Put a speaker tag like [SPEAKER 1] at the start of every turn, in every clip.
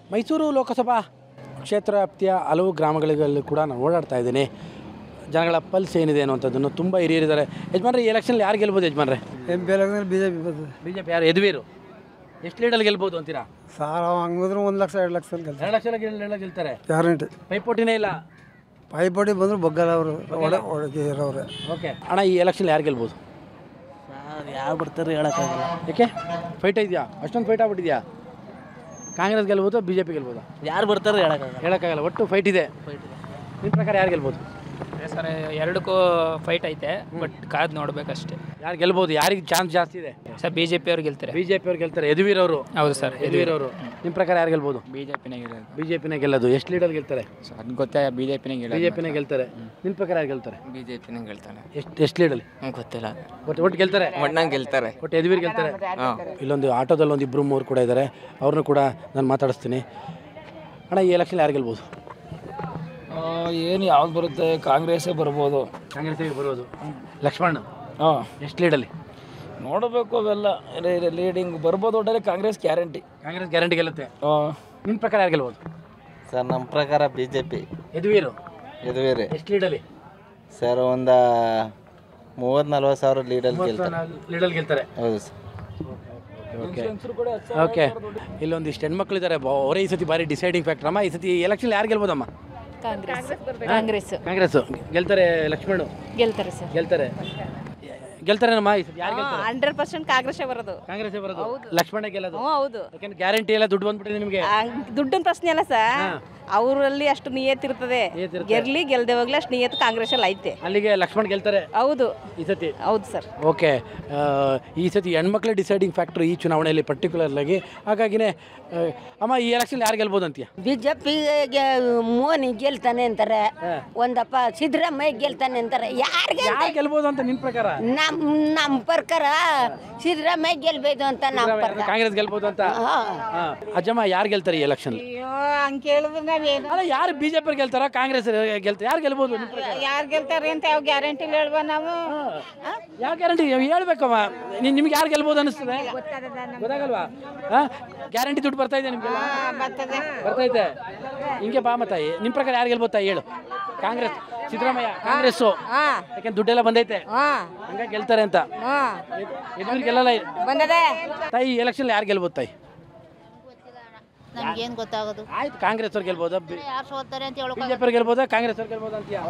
[SPEAKER 1] ಮೈಸೂರು ಲೋಕಸಭಾ ಕ್ಷೇತ್ರ ವ್ಯಾಪ್ತಿಯ ಹಲವು ಗ್ರಾಮಗಳಲ್ಲಿ ಕೂಡ ನಾನು ಓಡಾಡ್ತಾ ಇದ್ದೀನಿ ಜನಗಳ ಪಲ್ಸ್ ಏನಿದೆ ಅನ್ನುವಂಥದ್ದನ್ನು ತುಂಬ ಹಿರಿಯರಿದ್ದಾರೆ ಯಜಮಾನ್ರೆ ಈ ಎಲೆಕ್ಷನಲ್ಲಿ ಯಾರು ಗೆಲ್ಬೋದು ಯಜಮಾನ್ರೆ
[SPEAKER 2] M P election B J P ಬರ್ತದೆ
[SPEAKER 1] ಬಿ ಜೆ ಪಿ ಯಾರು ಯದುವೀರು ಎಷ್ಟು ಲೀಡಲ್ಲಿ ಗೆಲ್ಬೋದು ಅಂತೀರಾ
[SPEAKER 2] ಸಾರ ಹಂಗಿದ್ರೆ ಒಂದು ಲಕ್ಷ ಎರಡು ಲಕ್ಷ ಗೆಲ್ತಾರೆ
[SPEAKER 1] ಎರಡು ಲಕ್ಷ ಗೆಲ್ಲ ಗೆಲ್ತಾರೆ
[SPEAKER 2] ಗ್ಯಾರಂಟಿ
[SPEAKER 1] ಪೈಪೋಟಿನೇ ಇಲ್ಲ
[SPEAKER 2] ಪೈಪೋಟಿ ಬಂದ್ರು ಬಗ್ಗಲ್ಲ ಅವರು ಒಡೆ ಒಳಗೆ ಇರೋರೆ
[SPEAKER 1] ಓಕೆ ಅಣ್ಣ ಈ ಎಲೆಕ್ಷನ್ ಯಾರು ಗೆಲ್ಬೋದು
[SPEAKER 3] ಯಾರು ಬರ್ತಾರೆ ಹೇಳೋಕ್ಕಾಗಲ್ಲ
[SPEAKER 1] ಯಾಕೆ ಫೈಟ್ ಇದೆಯಾ ಅಷ್ಟೊಂದು ಫೈಟ್ ಆಗ್ಬಿಟ್ಟಿದ್ಯಾ ಕಾಂಗ್ರೆಸ್ ಗೆಲ್ಬೋದು ಬಿ ಜೆ ಪಿ ಗೆಲ್ಬೋದಾ
[SPEAKER 3] ಯಾರು ಬರ್ತಾರೆ ಹೇಳೋಕ್ಕಾಗಲ್ಲ
[SPEAKER 1] ಹೇಳೋಕ್ಕಾಗಲ್ಲ ಒಟ್ಟು ಫೈಟ್ ಇದೆ ನಿಮ್ಮ ಪ್ರಕಾರ ಯಾರು ಗೆಲ್ಬೋದು
[SPEAKER 4] ಸರ್ ಎರಡಕ್ಕೂ ಫೈಟ್ ಐತೆ ಬಟ್ ಕಾದ್ ನೋಡ್ಬೇಕಷ್ಟೇ
[SPEAKER 1] ಯಾರು ಗೆಲ್ಬೋದು ಯಾರಿಗೆ ಚಾನ್ಸ್ ಜಾಸ್ತಿ ಇದೆ
[SPEAKER 4] ಸರ್ ಬಿ ಜೆ ಪಿ ಅವ್ರು ಗೆಲ್ತಾರೆ
[SPEAKER 1] ಬಿ ಜೆ ಪಿ ಅವ್ರು ಗೆಲ್ತಾರೆ ಯದುವೀರ್ ಅವರು
[SPEAKER 4] ಹೌದು ಸರ್
[SPEAKER 1] ಯದುವೀರ್ ಅವರು ನಿಮ್ಮ ಪ್ರಕಾರ ಯಾರು ಗೆಲ್ಬೋದು
[SPEAKER 4] ಬಿ ಜೆ ಪಿನೇ ಗೆಲ್ಲೋದು
[SPEAKER 1] ಬಿ ಜೆ ಪಿನೇ ಗೆಲ್ಲೋದು ಎಷ್ಟು ಲೀಡರ್ ಗೆಲ್ತಾರೆ
[SPEAKER 4] ಅದು ಗೊತ್ತೇ ಬಿ ಜೆ ಪಿನೇ
[SPEAKER 1] ಬಿ ಜೆ ಪಿನೇ ಗೆಲ್ತಾರೆ ನಿಮ್ಮ ಪ್ರಕಾರ ಯಾರು ಗೆಲ್ತಾರೆ
[SPEAKER 4] ಬಿ ಜೆ ಪಿನೇ ಗೆಲ್ತಾನೆ
[SPEAKER 1] ಎಷ್ಟು ಎಷ್ಟು ಲೀಡಲ್ಲಿ
[SPEAKER 4] ಗೊತ್ತಿಲ್ಲ
[SPEAKER 1] ಒಟ್ಟು ಒಟ್ಟು ಗೆಲ್ತಾರೆ
[SPEAKER 4] ಒಟ್ನಾಗ ಗೆಲ್ತಾರೆ
[SPEAKER 1] ಒಟ್ಟು ಯದುವೀರ್ ಗೆಲ್ತಾರೆ ಇಲ್ಲೊಂದು ಆಟೋದಲ್ಲಿ ಒಂದು ಇಬ್ಬರು ಮೂರು ಕೂಡ ಇದ್ದಾರೆ ಅವ್ರನ್ನೂ ಕೂಡ ನಾನು ಮಾತಾಡಿಸ್ತೀನಿ ಅಣ್ಣ ಈ ಎಲೆಕ್ಷನ್ ಯಾರು ಗೆಲ್ಬೋದು
[SPEAKER 3] ಏನು ಯಾವ್ದು ಬರುತ್ತೆ ಕಾಂಗ್ರೆಸ್ಸೇ ಬರ್ಬೋದು
[SPEAKER 1] ಕಾಂಗ್ರೆಸ್ಸಿಗೆ ಬರೋದು ಲಕ್ಷ್ಮಣ್
[SPEAKER 3] ಹಾಂ
[SPEAKER 1] ಎಷ್ಟು ಲೀಡಲ್ಲಿ
[SPEAKER 3] ನೋಡಬೇಕು ಅವೆಲ್ಲ ಲೀಡಿಂಗ್ ಬರ್ಬೋದು ಒಟ್ಟಲ್ಲಿ ಕಾಂಗ್ರೆಸ್ ಗ್ಯಾರಂಟಿ
[SPEAKER 1] ಕಾಂಗ್ರೆಸ್ ಗ್ಯಾರಂಟಿ ಗೆಲ್ಲುತ್ತೆ
[SPEAKER 3] ಹಾಂ
[SPEAKER 1] ನಿಮ್ಮ ಪ್ರಕಾರ ಯಾರು ಗೆಲ್ಬೋದು
[SPEAKER 5] ಸರ್ ನಮ್ಮ ಪ್ರಕಾರ ಬಿ ಜೆ ಪಿ
[SPEAKER 1] ಯದುವೀರು
[SPEAKER 5] ಯದುವೀರಿ
[SPEAKER 1] ಎಷ್ಟು ಲೀಡಲ್ಲಿ
[SPEAKER 5] ಸರ್ ಒಂದು ಮೂವತ್ತು ನಲ್ವತ್ತು ಸಾವಿರ ಲೀಡಲ್ಲಿ ಗೆಲ್ತಾರೆ
[SPEAKER 1] ಲೀಡಲ್ಲಿ ಗೆಲ್ತಾರೆ
[SPEAKER 5] ಹೌದು ಸರ್
[SPEAKER 1] ಓಕೆ ಓಕೆ ಇಲ್ಲೊಂದಿಷ್ಟು ಹೆಣ್ಮಕ್ಳಿದ್ದಾರೆ ಅವರೇ ಈ ಸತಿ ಭಾರಿ ಡಿಸೈಡಿಂಗ್ ಫ್ಯಾಕ್ಟರ್ ಅಮ್ಮ ಈ ಸತಿ ಎಲೆಕ್ಷನ್ ಯಾರು ಗೆಲ್ಬೋದಮ್ಮ
[SPEAKER 6] ಕಾಂಗ್ರೆಸ್ ಕಾಂಗ್ರೆಸ್
[SPEAKER 1] ಕಾಂಗ್ರೆಸ್ ಗೆಲ್ತಾರೆ ಲಕ್ಷ್ಮಣ್
[SPEAKER 6] ಗೆಲ್ತಾರೆ ಸರ್
[SPEAKER 1] ಗೆಲ್ತಾರೆ ಗೆಲ್ತಾರೇನಮ್ಮ ಈ ಸತಿ ಯಾರು ಗೆಲ್ತಾರೆ
[SPEAKER 6] ಹಂಡ್ರೆಡ್ ಪರ್ಸೆಂಟ್ ಕಾಂಗ್ರೆಸ್ ಬರೋದು
[SPEAKER 1] ಕಾಂಗ್ರೆಸ್ ಬರೋದು ಲಕ್ಷ್ಮಣ ಗೆಲ್ಲೋದು
[SPEAKER 6] ಹ್ಞೂ ಹೌದು
[SPEAKER 1] ಯಾಕಂದ್ರೆ ಗ್ಯಾರಂಟಿ ಎಲ್ಲ ದುಡ್ಡು ಬಂದ್ಬಿಟ್ಟಿದೆ ನಿಮಗೆ
[SPEAKER 6] ದುಡ್ಡಿನ ಪ್ರಶ್ನೆ ಅಲ್ಲ ಸರ್ ಅವರಲ್ಲಿ ಅಷ್ಟು ನಿಯತ್ ಇರ್ತದೆ ಗೆರ್ಲಿ ಗೆಲ್ದೆ ಹೋಗ್ಲಿ ಅಷ್ಟು ನಿಯತ್ ಕಾಂಗ್ರೆಸ್ ಅಲ್ಲಿ ಐತೆ
[SPEAKER 1] ಅಲ್ಲಿಗೆ ಲಕ್ಷ್ಮಣ್ ಗೆಲ್ತಾರೆ
[SPEAKER 6] ಹೌದು
[SPEAKER 1] ಈ ಸತಿ
[SPEAKER 6] ಹೌದು ಸರ್
[SPEAKER 1] ಓಕೆ ಈ ಸತಿ ಹೆಣ್ಮಕ್ಳ ಡಿಸೈಡಿಂಗ್ ಫ್ಯಾಕ್ಟ್ರ್ ಈ ಚುನಾವಣೆಯಲ್ಲಿ ಪರ್ಟಿಕ್ಯುಲರ್ ಆಗಿ ಹಾಗಾಗಿನೇ ಆ, ಅಮ್ಮ ಈ ಎಲೆಕ್ಷನ್ ಯಾರು ಗೆಲ್ಬೋದು ಅಂತೀಯ
[SPEAKER 7] ಬಿಜೆಪಿಗೆ ಮೋನಿ ಗೆಲ್ತಾನೆ ಅಂತಾರೆ ಒಂದಪ್ಪ ಸಿದ್ದರಾಮಯ್ಯ ಗೆಲ್ತಾನೆ ಅಂತಾರೆ ಯಾರಿಗೆ
[SPEAKER 1] ಯಾರು ಗೆಲ್ಬೋದು ಅಂತ ನಿನ್ನ ಪ್ರಕಾರ
[SPEAKER 7] ನಮ್ ನಮ್ಮ ಪ್ರಕಾರ ಸಿದ್ದರಾಮಯ್ಯ ಗೆಲ್ಬೇಕು ಅಂತ ನಮ್ಮ ಪ್ರಕಾರ
[SPEAKER 1] ಕಾಂಗ್ರೆಸ್ ಗೆಲ್ಬೋದು ಅಂತ ಹಾ. ಅಜ್ಜಮ್ಮ ಯಾರು ಗೆಲ್ತಾರೆ ಈ ಎಲೆಕ್ಷನ್
[SPEAKER 6] ಅಯ್ಯೋ ಹಂಗೆ ಕೇಳಿದ್ರೆ ನಾವೇನು
[SPEAKER 1] ಅಲ್ಲ ಯಾರು ಬಿಜೆಪಿ ಗೆಲ್ತಾರ ಕಾಂಗ್ರೆಸ್ ಗೆಲ್ತಾರೆ ಯಾರು ಗೆಲ್ಬೋದು ನಿಮ್ ಪ್ರಕಾರ?
[SPEAKER 6] ಯಾರು ಗೆಲ್ತಾರೆ ಅಂತ ಯಾವ ಗ್ಯಾರಂಟಿ ಹೇಳ್ಬೋ ನಾವು
[SPEAKER 1] ಯಾವ ಗ್ಯಾರಂಟಿ ಹೇಳ್ಬೇಕಮ್ಮ ನಿಮ್- ನಿಮ್ಗೆ ಯಾರು ಗೆಲ್ಬೋದು ಅನಿಸ್ತದೆ ಗೊತ್ತಾಗಲ್ವಾ ಗ್ಯಾರಂಟಿ ದುಡ್ಡು ಬರ್ತಾ ಇದೆ ನಿಮ್ಗೆ
[SPEAKER 6] ಬರ್ತದೆ
[SPEAKER 1] ಬರ್ತೈತೆ ಹಿಂಗೆ ಬಾ ತಾಯಿ ನಿಮ್ಮ ಪ್ರಕಾರ ಯಾರು ಗೆಲ್ಬೋದು ತಾಯಿ ಹೇಳು ಕಾಂಗ್ರೆಸ್ ಸಿದ್ದರಾಮಯ್ಯ ಕಾಂಗ್ರೆಸ್ಸು
[SPEAKER 6] ಹಾಂ
[SPEAKER 1] ಯಾಕಂದ್ರೆ ದುಡ್ಡೆಲ್ಲ ಬಂದೈತೆ
[SPEAKER 6] ಹಾಂ
[SPEAKER 1] ಹಂಗಾಗಿ ಗೆಲ್ತಾರೆ ಅಂತ
[SPEAKER 6] ಹಾಂ
[SPEAKER 1] ಎದುರು ಗೆಲ್ಲಲ್ಲ
[SPEAKER 6] ಬಂದದೆ
[SPEAKER 1] ತಾಯಿ ಎಲೆಕ್ಷನ್ ಯಾರು ಗೆಲ್ಬೋದು ತಾಯಿ
[SPEAKER 8] ನಮ್ಗೇನು ಗೊತ್ತಾಗೋದು
[SPEAKER 1] ಆಯ್ತು ಕಾಂಗ್ರೆಸ್ ಅವ್ರು ಗೆಲ್ಬೋದಾ
[SPEAKER 8] ಯಾರು ಸೋತಾರೆ ಅಂತ ಹೇಳೋಕೆ
[SPEAKER 1] ಬಿಜೆಪಿ ಅವ್ರು ಗೆಲ್ಬೋದಾ ಕಾಂಗ್ರೆಸ್ ಅವ್ರು ಗೆಲ್ಬೋದಾ ಅಂತೀಯ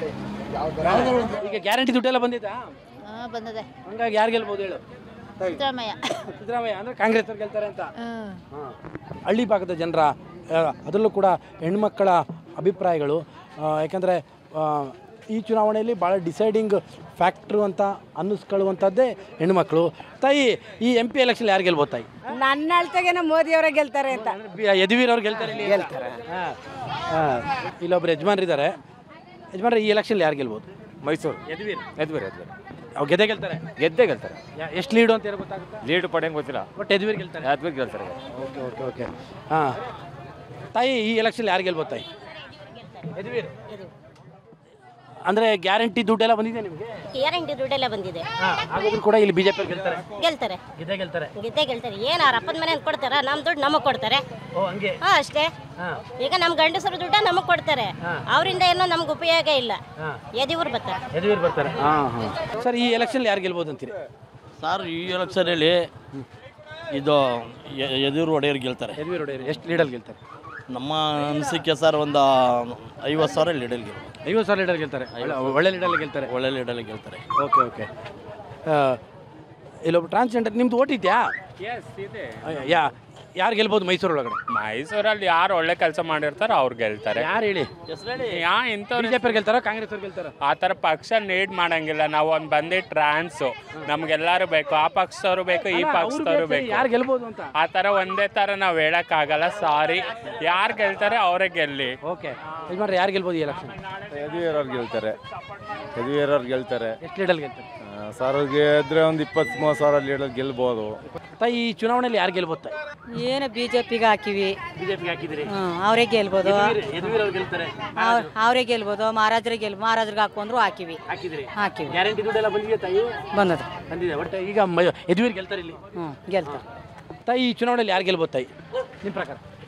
[SPEAKER 1] ಈಗ ಗ್ಯಾರಂಟಿ ದುಡ್ಡೆಲ್ಲ ಬಂದಿದ್ದಾ
[SPEAKER 8] ಹಾಂ ಬಂದದೆ
[SPEAKER 1] ಹಂಗಾಗಿ ಯಾರು ಗೆಲ್ಬೋದು ಹೇಳು
[SPEAKER 8] ಸಿದ್ದರಾಮಯ್ಯ
[SPEAKER 1] ಸಿದ್ದರಾಮಯ್ಯ ಅಂದ್ರೆ ಕಾಂಗ್ರೆಸ್ ಅವ್ರು ಗೆಲ್ತಾರೆ ಅಂತ ಹಾಂ. ಹಳ್ಳಿ ಭಾಗದ ಜನರ ಆ, ಅದರಲ್ಲೂ ಕೂಡ ಹೆಣ್ಮಕ್ಕಳ ಅಭಿಪ್ರಾಯಗಳು ಆ, ಯಾಕಂದರೆ ಆ, ಈ ಚುನಾವಣೆಯಲ್ಲಿ ಭಾಳ ಡಿಸೈಡಿಂಗ್ ಫ್ಯಾಕ್ಟ್ರು ಅಂತ ಅನ್ನಿಸ್ಕೊಳ್ಳುವಂಥದ್ದೇ ಹೆಣ್ಮಕ್ಳು ತಾಯಿ ಈ ಎಂ ಪಿ ಎಲೆಕ್ಷನ್ ಯಾರು ಗೆಲ್ಬೋದು ತಾಯಿ
[SPEAKER 6] ನನ್ನ ಅಳ್ತೆಗೇನೋ ಮೋದಿ ಅವರೇ ಗೆಲ್ತಾರೆ ಅಂತ
[SPEAKER 1] ಬಿ- ಯದುವೀರ್ ಅವ್ರು ಗೆಲ್ತಾರೆ ಇಲ್ಲಿ ಗೆಲ್ತಾರೆ ಹಾಂ ಇಲ್ಲೊಬ್ರು ಯಜಮಾನ್ರಿದ್ದಾರೆ ಯಜಮಾನ್ರೆ ಈ ಎಲೆಕ್ಷನ್ ಯಾರು ಗೆಲ್ಬೋದು
[SPEAKER 9] ಮೈಸೂರು
[SPEAKER 1] ಯದುವೀರ್
[SPEAKER 9] ಎದ್ಬೇರಿ ಎದ್ಬೇರಿ
[SPEAKER 1] ಅವ್ರು ಗೆದ್ದೆ ಗೆಲ್ತಾರೆ
[SPEAKER 9] ಗೆದ್ದೇ ಗೆಲ್ತಾರೆ
[SPEAKER 1] ಎಷ್ಟು ಲೀಡು ಅಂತ ಹೇಳಿ ಗೊತ್ತಾಗುತ್ತಾ
[SPEAKER 9] ಲೀಡ್ ಪಡೆಯಂಗೆ ಗೊತ್ತಿಲ್ಲ
[SPEAKER 1] ಬಟ್ ಯದುವೀರ್ ಗೆಲ್ತಾರೆ
[SPEAKER 9] ಎದ್ಬೇಕು ಗೆಲ್ತಾರೆ
[SPEAKER 1] ಓಕೆ ಓಕೆ ಓಕೆ ಹಾಂ ತಾಯಿ ಈ ಎಲೆಕ್ಷನ್ ಯಾರು ಗೆಲ್ಬೋದು ತಾಯಿ ಯದುವೀರ್ ಅಂದರೆ ಗ್ಯಾರಂಟಿ ದುಡ್ಡೆಲ್ಲ ಬಂದಿದೆ ನಿಮಗೆ
[SPEAKER 10] ಗ್ಯಾರಂಟಿ ದುಡ್ಡೆಲ್ಲ ಬಂದಿದೆ
[SPEAKER 1] ಹಾಗಾದ್ರೂ ಕೂಡ ಇಲ್ಲಿ ಬಿಜೆಪಿ ಗೆಲ್ತಾರೆ
[SPEAKER 10] ಗೆಲ್ತಾರೆ
[SPEAKER 1] ಗೆದ್ದೆ ಗೆಲ್ತಾರೆ
[SPEAKER 10] ಗೆದ್ದೇ ಗೆಲ್ತಾರೆ ಏನು ಅವ್ರ ಅಪ್ಪನ ಮನೆ ಕೊಡ್ತಾರ ನಮ್ಮ ದುಡ್ಡು ನಮಗೆ ಕೊಡ್ತಾರೆ
[SPEAKER 1] ಓ ಹಂಗೆ
[SPEAKER 10] ಹಾಂ ಅಷ್ಟೇ
[SPEAKER 1] ಹಾಂ
[SPEAKER 10] ಈಗ ನಮ್ಮ ಗಂಡಸರು ದುಡ್ಡ ನಮಗೆ ಕೊಡ್ತಾರೆ ಅವರಿಂದ ಏನೋ ನಮ್ಗೆ ಉಪಯೋಗ ಇಲ್ಲ
[SPEAKER 1] ಹಾಂ
[SPEAKER 10] ಎದಿವ್ರು ಬರ್ತಾರೆ
[SPEAKER 1] ಯದುವೀರ್ ಬರ್ತಾರೆ ಹಾಂ ಹಾಂ ಸರ್ ಈ ಎಲೆಕ್ಷನ್ ಯಾರು ಗೆಲ್ಬೋದು ಅಂತೀರಿ
[SPEAKER 11] ಸರ್ ಈ ಎಲೆಕ್ಷನಲ್ಲಿ ಇದು ಯದೂರು ಒಡೆಯರು ಗೆಲ್ತಾರೆ
[SPEAKER 1] ಯದುವೀರ್ ಒಡೆಯರ್ ಎಷ್ಟು ಲೀಡಲ್ಲಿ ಗೆಲ್ತಾರೆ
[SPEAKER 11] ನಮ್ಮ ಅನಿಸಿಕೆ ಸರ್ ಒಂದು ಐವತ್ತು ಸಾವಿರ ಲೀಡಲ್ಲಿ ಗೆಲ್ತಾರೆ
[SPEAKER 1] ಐವತ್ತು ಸಾವಿರ ಲೀಡರ್ ಗೆಲ್ತಾರೆ ಒಳ್ಳೆ- ಒಳ್ಳೆ ಲೀಡಲ್ಲಿ ಗೆಲ್ತಾರೆ
[SPEAKER 11] ಒಳ್ಳೆ ಲೀಡಲ್ಲಿ ಗೆಲ್ತಾರೆ
[SPEAKER 1] ಓಕೆ ಓಕೆ ಇಲ್ಲೊಬ್ಬ ಟ್ರಾನ್ಸ್ಜೆಂಡರ್ ನಿಮ್ದು ಓಟ್ ಇದೆಯಾ ಯಾ ಯಾರು ಗೆಲ್ಬೋದು ಮೈಸೂರೊಳಗಡೆ
[SPEAKER 12] ಮೈಸೂರಲ್ಲಿ ಯಾರು ಒಳ್ಳೆ ಕೆಲಸ ಮಾಡಿರ್ತಾರೋ ಅವ್ರು ಗೆಲ್ತಾರೆ
[SPEAKER 1] ಯಾರು ಹೇಳಿ
[SPEAKER 12] ಯಾ ಇಂಥವ್ರು
[SPEAKER 1] ಬಿಜೆಪಿ ಗೆಲ್ತಾರ ಕಾಂಗ್ರೆಸ್ ಅವ್ರು ಗೆಲ್ತಾರ
[SPEAKER 12] ಆ ಥರ ಪಕ್ಷ ನೀಡ್ ಮಾಡಂಗಿಲ್ಲ ನಾವು ಒಂದು ಬಂದು ಟ್ರಾನ್ಸು ನಮ್ಗೆಲ್ಲರೂ ಬೇಕು ಆ ಪಕ್ಷದವರು ಬೇಕು ಈ ಪಕ್ಷದವರು ಬೇಕು
[SPEAKER 1] ಯಾರು ಗೆಲ್ಬೋದು ಅಂತ
[SPEAKER 12] ಆ ಥರ ಒಂದೇ ಥರ ನಾವು ಹೇಳೋಕ್ಕಾಗಲ್ಲ ಸಾರಿ ಯಾರು ಗೆಲ್ತಾರೆ ಅವರೇ ಗೆಲ್ಲಿ
[SPEAKER 1] ಓಕೆ ಯಜಮಾನ್ರೆ ಯಾರು ಗೆಲ್ಬೋದು ಈ ಎಲೆಕ್ಷನ್
[SPEAKER 13] ಯದುವೀರವ್ರು ಗೆಲ್ತಾರೆ ಯದುವೀರವ್ರು ಗೆಲ್ತಾರೆ
[SPEAKER 1] ಎಷ್ಟು ಲೀಡಲ್ಲಿ ಗೆಲ್ತಾರೆ
[SPEAKER 13] ಸರ್ ಗೆದ್ರೆ ಒಂದು ಇಪ್ಪತ್ತು ಮೂವತ್ತು ಸಾವಿರ ಲೀಡರ್ ಗೆಲ್ಬೋದು
[SPEAKER 1] ತಾಯಿ ಈ ಚುನಾವಣೆಯಲ್ಲಿ ಯಾರು ಗೆಲ್ಬೋದು ತಾಯಿ
[SPEAKER 6] ಏನು ಬಿ ಜೆ ಪಿಗೆ ಹಾಕಿವಿ
[SPEAKER 1] ಬಿಜೆಪಿಗೆ ಹಾಕಿದಿರಿ
[SPEAKER 6] ಅವರೇ ಗೆಲ್ಬೋದು
[SPEAKER 1] ಯದುವೀರ್ ಅವ್ರು ಗೆಲ್ತಾರೆ
[SPEAKER 6] ಅವರೇ ಗೆಲ್ಬೋದು ಮಹಾರಾಜರೇ ಗೆಲ್ ಮಹಾರಾಜರಿಗೆ ಹಾಕೊಂಡ್ರು ಹಾಕಿವಿ
[SPEAKER 1] ಹಾಕಿದಿರಿ
[SPEAKER 6] ಹಾಕಿವಿ
[SPEAKER 1] ಗ್ಯಾರಂಟಿ ದುಡ್ಡೆಲ್ಲ ಬಂದಿದೆ ತಾಯಿ
[SPEAKER 6] ಬಂದದ
[SPEAKER 1] ಬಂದಿದೆ ಒಟ್ಟು ಈಗ ಮ- ಯದುವೀರ್ ಗೆಲ್ತಾರೆ ಇಲ್ಲಿ
[SPEAKER 6] ಹ್ಞೂ ಗೆಲ್ತಾರೆ
[SPEAKER 1] ತಾಯಿ ಈ ಚುನಾವಣೆಯಲ್ಲಿ ಯಾರು ಗೆಲ್ಬೋದು ತಾಯಿ ನಿಮ್ಮ ಪ್ರಕಾರ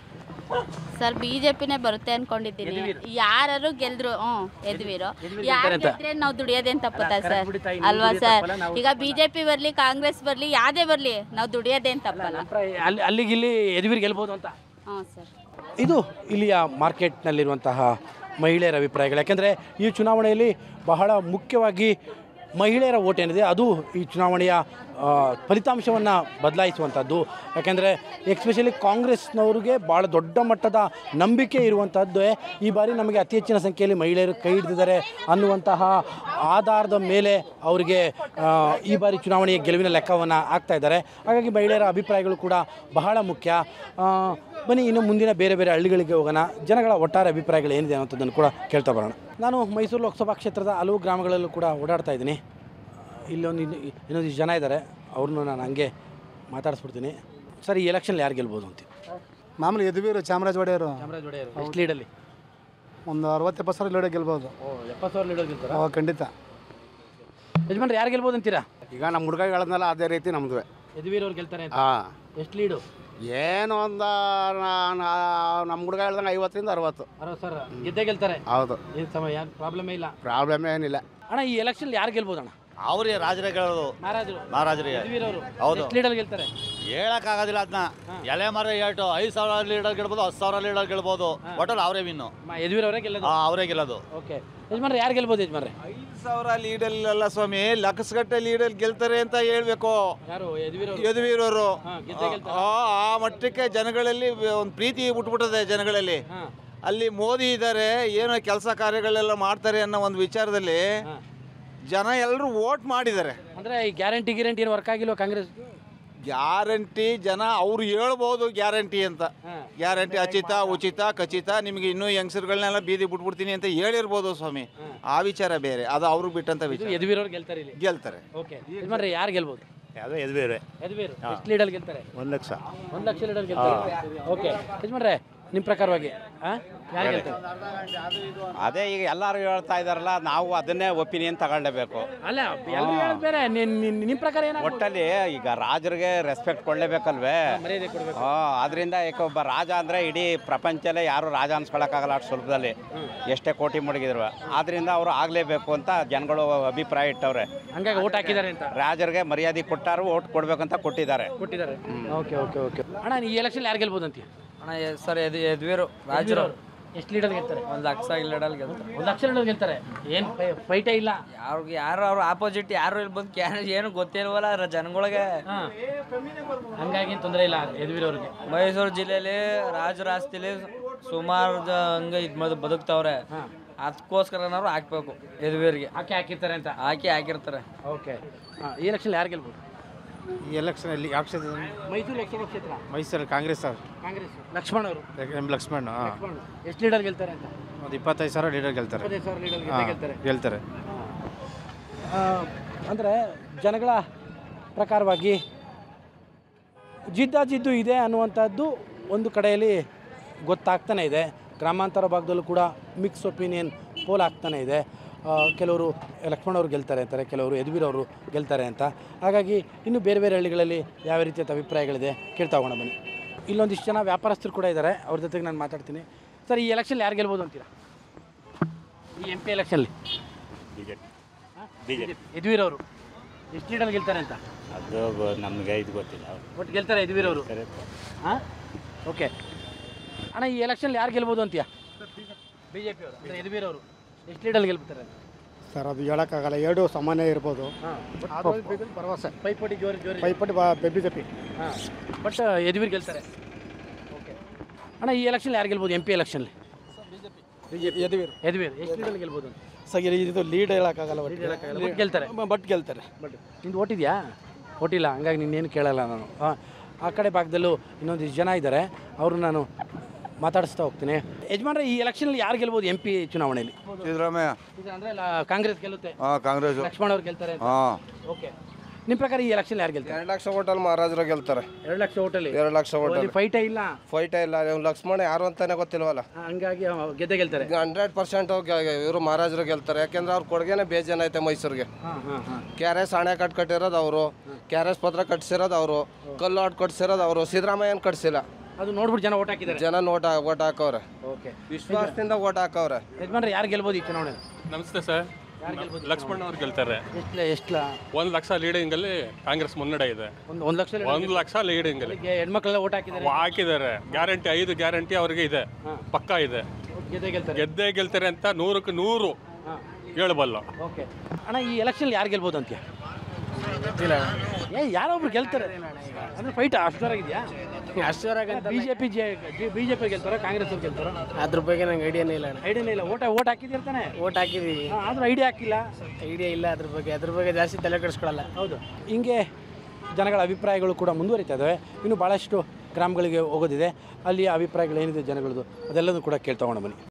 [SPEAKER 8] ಸರ್ ಬಿಜೆಪಿನೇ ಬರುತ್ತೆ ಅನ್ಕೊಂಡಿದ್ದೀನಿ ಯಾರು ಗೆಲ್ದ್ರು ಹ್ಞೂ ಎದ್ವಿರು ಯಾರು ಗೆದ್ರೆ ನಾವು ದುಡಿಯೋದೇನ್ ತಪ್ಪುತ್ತಾ ಸರ್ ಅಲ್ವಾ ಸರ್ ಈಗ ಬಿಜೆಪಿ ಬರ್ಲಿ ಕಾಂಗ್ರೆಸ್ ಬರ್ಲಿ ಯಾವ್ದೇ ಬರ್ಲಿ ನಾವು ದುಡಿಯೋದೇನ್ ತಪ್ಪಲ್ಲ
[SPEAKER 1] ಅಲ್ಲಿ ಅಲ್ಲಿಗೆ ಇಲ್ಲಿ ಯದುವೀರ್ ಗೆಲ್ಬೋದು ಅಂತ
[SPEAKER 8] ಹ್ಞೂ ಸರ್
[SPEAKER 1] ಇದು ಇಲ್ಲಿಯ ಮಾರ್ಕೆಟ್ನಲ್ಲಿರುವಂತಹ ಮಹಿಳೆಯರ ಅಭಿಪ್ರಾಯಗಳು ಯಾಕೆಂದರೆ ಈ ಚುನಾವಣೆಯಲ್ಲಿ ಬಹಳ ಮುಖ್ಯವಾಗಿ ಮಹಿಳೆಯರ ಓಟ್ ಏನಿದೆ ಅದು ಈ ಚುನಾವಣೆಯ ಫಲಿತಾಂಶವನ್ನು ಬದಲಾಯಿಸುವಂಥದ್ದು ಯಾಕೆಂದರೆ ಎಕ್ಸ್ಪೆಷಲಿ ಕಾಂಗ್ರೆಸ್ನವ್ರಿಗೆ ಭಾಳ ದೊಡ್ಡ ಮಟ್ಟದ ನಂಬಿಕೆ ಇರುವಂಥದ್ದು ಈ ಬಾರಿ ನಮಗೆ ಅತಿ ಹೆಚ್ಚಿನ ಸಂಖ್ಯೆಯಲ್ಲಿ ಮಹಿಳೆಯರು ಕೈ ಹಿಡಿದಿದ್ದಾರೆ ಅನ್ನುವಂತಹ ಆಧಾರದ ಮೇಲೆ ಅವರಿಗೆ ಆ, ಈ ಬಾರಿ ಚುನಾವಣೆಯ ಗೆಲುವಿನ ಲೆಕ್ಕವನ್ನು ಹಾಕ್ತಾ ಇದ್ದಾರೆ ಹಾಗಾಗಿ ಮಹಿಳೆಯರ ಅಭಿಪ್ರಾಯಗಳು ಕೂಡ ಬಹಳ ಮುಖ್ಯ ಆ, ಬನ್ನಿ ಇನ್ನು ಮುಂದಿನ ಬೇರೆ ಬೇರೆ ಹಳ್ಳಿಗಳಿಗೆ ಹೋಗೋಣ ಜನಗಳ ಒಟ್ಟಾರೆ ಅಭಿಪ್ರಾಯಗಳು ಏನಿದೆ ಅನ್ನೋಂಥದ್ದನ್ನು ಕೂಡ ಕೇಳ್ತಾ ಬರೋಣ ನಾನು ಮೈಸೂರು ಲೋಕಸಭಾ ಕ್ಷೇತ್ರದ ಹಲವು ಗ್ರಾಮಗಳಲ್ಲೂ ಕೂಡ ಓಡಾಡ್ತಾ ಇದ್ದೀನಿ ಇಲ್ಲೊಂದು ಇನ್ನು ಇನ್ನೊಂದಿಷ್ಟು ಜನ ಇದ್ದಾರೆ ಅವ್ರನ್ನೂ ನಾನು ಹಂಗೆ ಮಾತಾಡಿಸ್ಬಿಡ್ತೀನಿ ಸರ್ ಈ ಎಲೆಕ್ಷನ್ ಯಾರು ಗೆಲ್ಬೋದು ಅಂತ
[SPEAKER 2] ಮಾಮೂಲಿ ಯದುವೀರು ಚಾಮರಾಜ ಒಡೆಯರು
[SPEAKER 1] ಚಾಮರಾಜ ಒಡೆಯರು ಎಷ್ಟು ಲೀಡಲ್ಲಿ
[SPEAKER 2] ಒಂದು ಅರವತ್ತು ಎಪ್ಪತ್ತು ಸಾವಿರ ಲೀಡರ್ ಗೆಲ್ಬೋದು
[SPEAKER 1] ಓ ಎಪ್ಪತ್ತು ಸಾವಿರ ಲೀಡರ್ ಗೆಲ್ತಾರ
[SPEAKER 2] ಅವಾಗ ಖಂಡಿತ
[SPEAKER 1] ಯಜಮಾನ್ರು ಯಾರು ಗೆಲ್ಬೋದು ಅಂತೀರಾ
[SPEAKER 2] ಈಗ ನಮ್ಮ ಹುಡುಗ ಹೇಳದ್ನಲ್ಲ ಅದೇ ರೀತಿ ನಮ್ಮದು
[SPEAKER 1] ಯದುವೀರ್ ಅವ್ರು ಗೆಲ್ತಾರೆ ಅಂತ
[SPEAKER 2] ಹಾಂ
[SPEAKER 1] ಎಷ್ಟು ಲೀಡು
[SPEAKER 2] ಏನು ಒಂದು ನಮ್ಮ ಹುಡುಗ ಹೇಳ್ದಂಗೆ ಐವತ್ತರಿಂದ ಅರವತ್ತು
[SPEAKER 1] ಅರವತ್ತು ಸಾವಿರ ಗೆದ್ದೇ ಗೆಲ್ತಾರೆ
[SPEAKER 2] ಹೌದು
[SPEAKER 1] ಏನು ಸಮಯ ಏನು ಪ್ರಾಬ್ಲಮೇ ಇಲ್ಲ
[SPEAKER 2] ಪ್ರಾಬ್ಲಮ್ ಏನಿಲ್ಲ
[SPEAKER 1] ಅಣ್ಣ ಈ ಎಲೆಕ್ಷನ್ ಯಾರು ಗೆಲ್ಬೋದು ಅಣ್ಣ
[SPEAKER 11] ಅವ್ರಿಗೆ ರಾಜರೇ ಗೆಲ್ಲೋದು
[SPEAKER 1] ಮಹಾರಾಜರು
[SPEAKER 11] ಮಹಾರಾಜರಿಗೆ
[SPEAKER 1] ಯದುವೀರ್ ಅವರು
[SPEAKER 11] ಹೌದು.
[SPEAKER 1] ಎಷ್ಟು ಲೀಡಲ್ಲಿ ಗೆಲ್ತಾರೆ
[SPEAKER 11] ಹೇಳಕ್ಕಾಗೋದಿಲ್ಲ ಅದನ್ನ ಎಲೆ ಮರ ಏಟು ಐದು ಸಾವಿರ ಲೀಡರ್ ಗೆಲ್ಬೋದು ಹತ್ತು ಸಾವಿರ ಲೀಡರ್ ಗೆಲ್ಬೋದು ಒಟ್ಟಲ್ಲಿ ಅವರೇ ವಿನ್ನು
[SPEAKER 1] ಮ- ಯದುವೀರ್ ಅವರೇ ಗೆಲ್ಲೋದು
[SPEAKER 11] ಅವರೇ ಗೆಲ್ಲೋದು
[SPEAKER 1] ಓಕೆ ಯಜಮಾನ್ರೆ ಯಾರು ಗೆಲ್ಬೋದು ಯಜಮಾನ್ರೆ
[SPEAKER 9] ಐದು ಸಾವಿರ ಲೀಡಲ್ಲ ಸ್ವಾಮಿ ಲಕ್ಷಗಟ್ಟೆ ಲೀಡಲ್ ಗೆಲ್ತಾರೆ ಅಂತ ಹೇಳ್ಬೇಕು
[SPEAKER 1] ಯಾರು ಯದುವೀರ್ ಅವರು
[SPEAKER 9] ಯದುವೀರವರು
[SPEAKER 1] ಹಾ, ಗೆದ್ದೇ ಗೆಲ್ತಾರೆ.
[SPEAKER 9] ಆ ಮಟ್ಟಕ್ಕೆ ಜನಗಳಲ್ಲಿ ಒಂದು ಪ್ರೀತಿ ಬಿಟ್ಬಿಟ್ಟದೆ ಜನಗಳಲ್ಲಿ
[SPEAKER 1] ಹಾ.
[SPEAKER 9] ಅಲ್ಲಿ ಮೋದಿ ಇದ್ದಾರೆ ಏನೋ ಕೆಲಸ ಕಾರ್ಯಗಳೆಲ್ಲ ಮಾಡ್ತಾರೆ ಅನ್ನೋ ಒಂದು ವಿಚಾರದಲ್ಲಿ ಜನ ಎಲ್ಲರೂ ವೋಟ್ ಮಾಡಿದ್ದಾರೆ
[SPEAKER 1] ಅಂದ್ರೆ ಈ ಗ್ಯಾರಂಟಿ ಗ್ಯಾರಂಟಿ ಏನು ವರ್ಕ್ ಆಗಿಲ್ವಾ ಕಾಂಗ್ರೆಸ್
[SPEAKER 9] ಗ್ಯಾರಂಟಿ ಜನ ಅವ್ರು ಹೇಳ್ಬೋದು ಗ್ಯಾರಂಟಿ ಅಂತ ಗ್ಯಾರಂಟಿ ಅಚಿತ ಉಚಿತ ಖಚಿತ ನಿಮಗೆ ಇನ್ನೂ ಯಂಗ್ಸರ್ಗಳನ್ನೆಲ್ಲ ಬೀದಿ ಬಿಟ್ಬಿಡ್ತೀನಿ ಅಂತ ಹೇಳಿರ್ಬೋದು ಸ್ವಾಮಿ ಆ ವಿಚಾರ ಬೇರೆ ಅದು ಅವ್ರಿಗೆ ಬಿಟ್ಟಂತ ವಿಚಾರ
[SPEAKER 1] ಯದುವೀರ್ ಅವ್ರು ಗೆಲ್ತಾರೆ ಇಲ್ಲಿ
[SPEAKER 9] ಗೆಲ್ತಾರೆ
[SPEAKER 1] ಓಕೆ ಯಜಮಾನ್ರೆ ಯಾರು ಗೆಲ್ಬೋದು
[SPEAKER 11] ಯಾವುದೋ ಎದ್ಬೇರೆ
[SPEAKER 1] ಯದುವೀರ್ ಎಷ್ಟು ಲೀಡಲ್ಲಿ ಗೆಲ್ತಾರೆ
[SPEAKER 11] ಒಂದು ಲಕ್ಷ
[SPEAKER 1] ಒಂದು ಲಕ್ಷ ಲೀಡರ್ ಗೆಲ್ತಾರೆ ಓಕೆ ಯಜಮಾನ್ರೆ ನಿಮ್ಮ ಪ್ರಕಾರವಾಗಿ ಆ? ಯಾರು ಗೆಲ್ತಾರೆ
[SPEAKER 14] ಅದೇ ಈಗ ಎಲ್ಲರೂ ಹೇಳ್ತಾ ಇದಾರಲ್ಲ ನಾವು ಅದನ್ನೇ ಒಪಿನಿಯನ್ ತಗೊಳ್ಳೇಬೇಕು
[SPEAKER 1] ಅಲ್ಲ ಎಲ್ಲರೂ ಹೇಳೋದು ಬೇರೆ ನಿಮ್ಮ ಪ್ರಕಾರ ಏನಾಗ್ಬೋದು?
[SPEAKER 14] ಒಟ್ಟಲ್ಲಿ ಈಗ ರಾಜರಿಗೆ ರೆಸ್ಪೆಕ್ಟ್ ಕೊಡ್ಲೇಬೇಕಲ್ವೇ
[SPEAKER 1] ಮರ್ಯಾದೆ ಕೊಡ್ಬೇಕು
[SPEAKER 14] ಹಾಂ ಅದರಿಂದ ಈಗ ಒಬ್ಬ ರಾಜ ಅಂದರೆ ಇಡೀ ಪ್ರಪಂಚದಲ್ಲೇ ಯಾರು ರಾಜ ಅನ್ಸ್ಕೊಳಕ್ಕಾಗಲ್ಲ ಅಷ್ಟು ಸುಲಭದಲ್ಲಿ ಎಷ್ಟೇ ಕೋಟಿ ಮುಳುಗಿದ್ರು ಆದ್ರಿಂದ ಅವರು ಆಗಲೇಬೇಕು ಅಂತ ಜನಗಳು ಅಭಿಪ್ರಾಯ ಇಟ್ಟವ್ರೆ
[SPEAKER 1] ಹಂಗಾಗಿ ಓಟ್ ಹಾಕಿದ್ದಾರೆ ಅಂತ
[SPEAKER 14] ರಾಜರಿಗೆ ಮರ್ಯಾದೆ ಕೊಟ್ಟಾರು ಓಟ್ ಕೊಡ್ಬೇಕಂತ ಕೊಟ್ಟಿದ್ದಾರೆ
[SPEAKER 1] ಕೊಟ್ಟಿದ್ದಾರೆ ಓಕೆ ಓಕೆ ಓಕೆ ಅಣ್ಣ ಈ ಎಲೆಕ್ಷನ್ ಯಾರು ಗೆಲ್ಬೋದು ಅಂತೀಯ
[SPEAKER 3] ಅಣ್ಣ ಸರ್ ಎದ್ ಎದ್ವೀರು ರಾಜರು
[SPEAKER 1] ಎಷ್ಟು ಲೀಡರ್ ಗೆಲ್ತಾರೆ
[SPEAKER 3] ಒಂದು ಲಕ್ಷ ಲೀಡಲ್ ಗೆಲ್ತಾರೆ
[SPEAKER 1] ಒಂದು ಲಕ್ಷ ಲೀಡರ್ ಗೆಲ್ತಾರೆ ಏನು ಫೈಟೇ ಇಲ್ಲ
[SPEAKER 3] ಯಾರಿಗೆ ಯಾರು ಅವ್ರ ಆಪೋಸಿಟ್ ಯಾರು ಇಲ್ಲಿ ಬಂದು ಕ್ಯಾನ್ ಏನು ಗೊತ್ತಿಲ್ವಲ್ಲ ಅದ್ರ ಜನಗಳಿಗೆ
[SPEAKER 1] ಹಂಗಾಗಿ ತೊಂದರೆ ಇಲ್ಲ ಯದುವೀರ್ ಅವ್ರಿಗೆ
[SPEAKER 3] ಮೈಸೂರು ಜಿಲ್ಲೆಯಲ್ಲಿ ರಾಜರ ಆಸ್ತಿಲಿ ಸುಮಾರು ಜ- ಹಂಗೆ ಇದು ಮಾಡಿ ಬದುಕ್ತಾವ್ರೆ ಅದಕ್ಕೋಸ್ಕರನಾದ್ರು ಹಾಕ್ಬೇಕು ಯದುವೀರಿಗೆ
[SPEAKER 1] ಹಾಕಿ ಹಾಕಿರ್ತಾರೆ ಅಂತ
[SPEAKER 3] ಹಾಕಿ ಹಾಕಿರ್ತಾರೆ
[SPEAKER 1] ಓಕೆ ಈ ಎಲೆಕ್ಷನ್ ಯಾರು ಗೆಲ್ಬೋದು
[SPEAKER 2] ಈ ಎಲೆಕ್ಷನಲ್ಲಿ ಯಾವ ಕ್ಷೇತ್ರ
[SPEAKER 1] ಮೈಸೂರು ಲೋಕಸಭಾ ಕ್ಷೇತ್ರ
[SPEAKER 2] Mysuru Congress sir
[SPEAKER 1] Congress Lakshman ಅವರು
[SPEAKER 2] ಎಂ ಲಕ್ಷ್ಮಣ್
[SPEAKER 1] ಲಕ್ಷ್ಮಣ್ ಎಷ್ಟು ಲೀಡರ್ ಗೆಲ್ತಾರೆ ಅಂತ
[SPEAKER 2] ಒಂದು ಇಪ್ಪತ್ತೈದು ಸಾವಿರ ಲೀಡರ್ ಗೆಲ್ತಾರೆ
[SPEAKER 1] ಇಪ್ಪತ್ತೈದು ಸಾವಿರ ಲೀಡರ್
[SPEAKER 2] ಹಾ,
[SPEAKER 1] ಗೆಲ್ತಾರೆ
[SPEAKER 2] ಗೆಲ್ತಾರೆ
[SPEAKER 1] ಅಂದರೆ ಜನಗಳ ಪ್ರಕಾರವಾಗಿ ಜಿದ್ದಾಜಿದ್ದು ಇದೆ ಅನ್ನುವಂಥದ್ದು ಒಂದು ಕಡೆಯಲ್ಲಿ ಗೊತ್ತಾಗ್ತಾನೆ ಇದೆ ಗ್ರಾಮಾಂತರ ಭಾಗದಲ್ಲೂ ಕೂಡ ಮಿಕ್ಸ್ ಒಪಿನಿಯನ್ ಪೋಲ್ ಆಗ್ತಾನೆ ಇದೆ ಆ, ಕೆಲವರು ಲಕ್ಷ್ಮಣ್ ಅವರು ಗೆಲ್ತಾರೆ ಅಂತಾರೆ ಕೆಲವರು ಯದುವೀರ್ ಅವರು ಗೆಲ್ತಾರೆ ಅಂತ ಹಾಗಾಗಿ ಇನ್ನು ಬೇರೆ ಬೇರೆ ಹಳ್ಳಿಗಳಲ್ಲಿ ಯಾವ ರೀತಿಯಾದ ಅಭಿಪ್ರಾಯಗಳಿದೆ ಕೇಳ್ತಾ ಹೋಗೋಣ ಬನ್ನಿ ಇಲ್ಲೊಂದಿಷ್ಟು ಜನ ವ್ಯಾಪಾರಸ್ಥರು ಕೂಡ ಇದ್ದಾರೆ ಅವ್ರ ಜೊತೆಗೆ ನಾನು ಮಾತಾಡ್ತೀನಿ ಸರ್ ಈ ಎಲೆಕ್ಷನ್ ಯಾರು ಗೆಲ್ಬೋದು ಅಂತೀರಾ ಈ ಎಂ ಪಿ ಎಲೆಕ್ಷನ್ಲಿ ಯದುವೀರ್ ಅವರು ಎಷ್ಟು ಲೀಡರ್ ಗೆಲ್ತಾರೆ ಅಂತ
[SPEAKER 11] ಅದು ನಮಗೆ ಇದು ಗೊತ್ತಿಲ್ಲ
[SPEAKER 1] ಒಟ್ಟು ಗೆಲ್ತಾರೆ ಯದುವೀರ್ ಅವರು ಹಾಂ ಓಕೆ ಅಣ್ಣ ಈ ಎಲೆಕ್ಷನ್ ಯಾರು ಗೆಲ್ಬೋದು ಅಂತೀಯ ಬಿ ಜೆ ಪಿ ಅವರು ಅಂದರೆ ಯದುವೀರ್ ಅವರು ಎಷ್ಟು ಲೀಡರ್ ಗೆಲ್ತಾರೆ
[SPEAKER 2] ಸರ್ ಅದು ಹೇಳೋಕ್ಕಾಗಲ್ಲ ಎರಡು ಸಾಮಾನ್ಯ ಇರ್ಬೋದು
[SPEAKER 1] ಹಾಂ
[SPEAKER 2] ಭರವಸೆ
[SPEAKER 1] ಪೈಪೋಟಿ ಜೋರಿ ಜೋರಿ
[SPEAKER 2] ಪೈಪೋಟಿ ಬಿ ಜೆ ಪಿ
[SPEAKER 1] ಹಾಂ ಬಟ್ ಯದುವೀರ್ ಗೆಲ್ತಾರೆ ಓಕೆ ಅಣ್ಣ ಈ ಎಲೆಕ್ಷನ್ ಯಾರು ಗೆಲ್ಬೋದು ಎಂ ಪಿ ಎಲೆಕ್ಷನ್ಲಿ
[SPEAKER 2] ಯದುವೀರ್
[SPEAKER 1] ಯದುವೀರ್ ಎಷ್ಟು ಲೀಡರ್ ಗೆಲ್ಬೋದು ಅಂತ
[SPEAKER 2] ಸರ್ ಇದು ಲೀಡ್ ಹೇಳೋಕ್ಕಾಗಲ್ಲ
[SPEAKER 1] Lead ಹೇಳಕ್ಕಾಗಲ್ಲ. ಬಟ್ ಗೆಲ್ತಾರೆ
[SPEAKER 2] ಬಟ್ ಗೆಲ್ತಾರೆ
[SPEAKER 1] ಬಟ್ ನಿಂದು ಓಟಿದೆಯಾ ಓಟಿಲ್ಲ ಹಂಗಾಗಿ ನಿನ್ನೇನು ಕೇಳಲ್ಲ ನಾನು ಆ, ಆ ಕಡೆ ಭಾಗದಲ್ಲೂ ಇನ್ನೊಂದಿಷ್ಟು ಜನ ಇದ್ದಾರೆ ಅವರು ನಾನು ಮಾತಾಡಿಸ್ತಾ ಹೋಗ್ತೀನಿ ಯಜಮಾನ್ರೆ ಈ ಎಲೆಕ್ಷನಲ್ಲಿ ಯಾರು ಗೆಲ್ಬೋದು ಎಂ ಪಿ ಚುನಾವಣೆಯಲ್ಲಿ
[SPEAKER 9] ಸಿದ್ದರಾಮಯ್ಯ
[SPEAKER 1] ಇದು ಅಂದರೆ ಕಾಂಗ್ರೆಸ್ ಗೆಲ್ಲುತ್ತೆ
[SPEAKER 9] ಹಾಂ ಕಾಂಗ್ರೆಸ್
[SPEAKER 1] ಲಕ್ಷ್ಮಣ್ ಅವ್ರು ಗೆಲ್ತಾರೆ ಅಂತ
[SPEAKER 9] ಹಾಂ
[SPEAKER 1] ಓಕೆ ನಿಮ್ಮ ಪ್ರಕಾರ ಈ ಎಲೆಕ್ಷನ್ ಯಾರು ಗೆಲ್ತಾರೆ
[SPEAKER 2] ಎರಡು ಲಕ್ಷ ಓಟಲ್ಲಿ ಮಹಾರಾಜರು ಗೆಲ್ತಾರೆ
[SPEAKER 1] ಎರಡು ಲಕ್ಷ ಓಟಲ್ಲಿ
[SPEAKER 2] ಎರಡು ಲಕ್ಷ ಓಟಲ್ಲಿ
[SPEAKER 1] ಫೈಟೇ ಇಲ್ಲ
[SPEAKER 2] ಫೈಟೇ ಇಲ್ಲ ನೀವು ಲಕ್ಷ್ಮಣ ಯಾರು ಅಂತಾನೆ ಗೊತ್ತಿಲ್ವಲ್ಲ
[SPEAKER 1] ಹಂಗಾಗಿ ಅವ ಗೆದ್ದೆ ಗೆಲ್ತಾರೆ
[SPEAKER 2] ಹಂಡ್ರೆಡ್ ಪರ್ಸೆಂಟ್ ಇವರು ಮಹಾರಾಜರು ಗೆಲ್ತಾರೆ ಯಾಕೆಂದ್ರೆ ಅವ್ರ ಕೊಡುಗೆನೆ ಬೇಜಾನ್ ಐತೆ ಮೈಸೂರಿಗೆ
[SPEAKER 1] ಹಾಂ ಹಾಂ ಹಾಂ
[SPEAKER 2] ಕೆ ಆರ್ ಎಸ್ ಅಣೆಕಟ್ಟು ಕಟ್ಟಿರೋದು ಅವರು ಕೆ ಆರ್ ಎಸ್ ಪತ್ರ ಕಟ್ಸಿರೋದು ಅವರು ಕಲ್ಲು ಆಟ ಕಟ್ಸಿರೋದು ಅವರು ಸಿದ್ದರಾಮಯ್ಯನ ಕಟ್ಸಿಲ್ಲ
[SPEAKER 1] ಅದು ನೋಡ್ಬಿಟ್ಟು ಜನ ಓಟ್ ಹಾಕಿದ್ದಾರೆ
[SPEAKER 2] ಜನ ನೋಟ್ ಓಟ್ ಹಾಕವ್ರೆ
[SPEAKER 1] ಓಕೆ
[SPEAKER 2] ವಿಶ್ವಾಸದಿಂದ ಓಟ್ ಹಾಕವ್ರೆ
[SPEAKER 1] ಯಜಮಾನ್ರೆ ಯಾರು ಗೆಲ್ಬೋದು ಈ ಚುನಾವಣೆ
[SPEAKER 15] ನಮಸ್ತೆ ಸರ್ ಲಕ್ಷ್ಮಣ್ ಅವ್ರು ಗೆಲ್ತಾರೆ
[SPEAKER 1] ಎಷ್ಟು ಎಷ್ಟು
[SPEAKER 15] ಒಂದು ಲಕ್ಷ ಲೀಡಿಂಗ್ ಅಲ್ಲಿ ಕಾಂಗ್ರೆಸ್ ಮುನ್ನಡೆ ಇದೆ
[SPEAKER 1] ಒಂದು ಒಂದು ಲಕ್ಷ
[SPEAKER 15] ಒಂದು ಲಕ್ಷ ಲೀಡಿಂಗ್ ಅಲ್ಲಿ
[SPEAKER 1] ಹೆಣ್ಮಕ್ಳೆಲ್ಲ ಓಟ್ ಹಾಕಿದ್ದಾರೆ
[SPEAKER 15] ಹಾಕಿದ್ದಾರೆ ಗ್ಯಾರಂಟಿ ಐದು ಗ್ಯಾರಂಟಿ ಅವ್ರಿಗೆ ಇದೆ ಪಕ್ಕ ಇದೆ
[SPEAKER 1] ಗೆದ್ದೇ ಗೆಲ್ತಾರೆ
[SPEAKER 15] ಗೆದ್ದೇ ಗೆಲ್ತಾರೆ ಅಂತ ನೂರಕ್ಕೆ ನೂರು ಹೇಳಬಲ್ಲ
[SPEAKER 1] ಓಕೆ ಅಣ್ಣ ಈ ಎಲೆಕ್ಷನ್ ಯಾರು ಗೆಲ್ಬೋದು ಅಂತೀಯ ಏ ಯಾರೋ ಒಬ್ರು ಗೆಲ್ತಾರೆ ಅಂದ್ರೆ ಫೈಟ್ ಅಷ್ಟರಾಗಿದೆಯಾ ಬಿಜೆಪಿ ಬಿಜೆಪಿ ಗೆಲ್ತಾರ ಕಾಂಗ್ರೆಸ್ ಅವ್ರು ಗೆಲ್ತಾರ
[SPEAKER 16] ಅದ್ರ ಬಗ್ಗೆ ನಂಗೆ ಐಡಿಯಾನೇ ಇಲ್ಲ ಅಣ್ಣ
[SPEAKER 1] ಐಡಿಯಾನೇ ಇಲ್ಲ ಓಟ್ ಓಟ್ ಹಾಕಿದಿರ್ತಾನೆ
[SPEAKER 16] ಓಟ್ ಹಾಕಿದೀವಿ
[SPEAKER 1] ಆದ್ರೂ ಐಡಿಯಾ ಹಾಕಿಲ್ಲ
[SPEAKER 16] ಐಡಿಯಾ ಇಲ್ಲ ಅದ್ರ ಬಗ್ಗೆ ಅದ್ರ ಬಗ್ಗೆ ಜಾಸ್ತಿ ತಲೆ ಕೆಡಿಸ್ಕೊಳಲ್ಲ
[SPEAKER 1] ಹೌದು ಹಿಂಗೆ ಜನಗಳ ಅಭಿಪ್ರಾಯಗಳು ಕೂಡ ಮುಂದುವರಿತಾ ಇದ್ದಾವೆ ಇನ್ನು ಭಾಳಷ್ಟು ಗ್ರಾಮಗಳಿಗೆ ಹೋಗೋದಿದೆ ಅಲ್ಲಿ ಅಭಿಪ್ರಾಯಗಳು ಏನಿದೆ ಜನಗಳದ್ದು ಅದೆಲ್ಲದೂ ಕೂಡ ಕೇಳ್ತಾ ಹೋಗೋಣ ಬನ್ನಿ